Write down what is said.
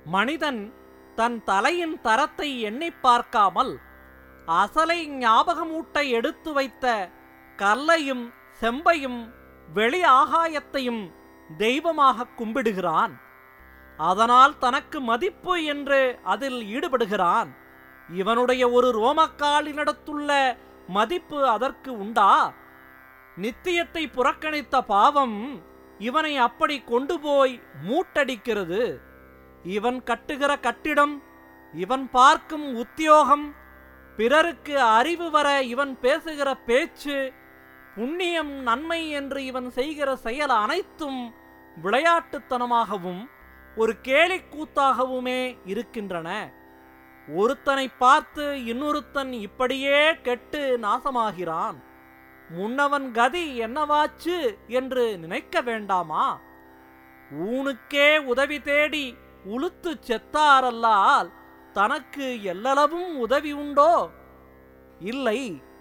மனிதன் தன் தலையின் தரத்தை எண்ணிப் பார்க்காமல் அசலை ஞாபகமூட்ட எடுத்து வைத்த கல்லையும் செம்பையும் வெளி ஆகாயத்தையும் தெய்வமாக கும்பிடுகிறான் அதனால் தனக்கு மதிப்பு என்று அதில் ஈடுபடுகிறான் இவனுடைய ஒரு ரோமக்காலினிடத்துள்ள மதிப்பு அதற்கு உண்டா நித்தியத்தை புறக்கணித்த பாவம் இவனை அப்படி கொண்டு போய் மூட்டடிக்கிறது இவன் கட்டுகிற கட்டிடம் இவன் பார்க்கும் உத்தியோகம் பிறருக்கு அறிவு வர இவன் பேசுகிற பேச்சு புண்ணியம் நன்மை என்று இவன் செய்கிற செயல் அனைத்தும் விளையாட்டுத்தனமாகவும் ஒரு கேலிக்கூத்தாகவுமே இருக்கின்றன ஒருத்தனை பார்த்து இன்னொருத்தன் இப்படியே கெட்டு நாசமாகிறான் முன்னவன் கதி என்னவாச்சு என்று நினைக்க வேண்டாமா ஊனுக்கே உதவி தேடி உளுத்து செத்தாரல்லால் தனக்கு எல்லளவும் உதவி உண்டோ இல்லை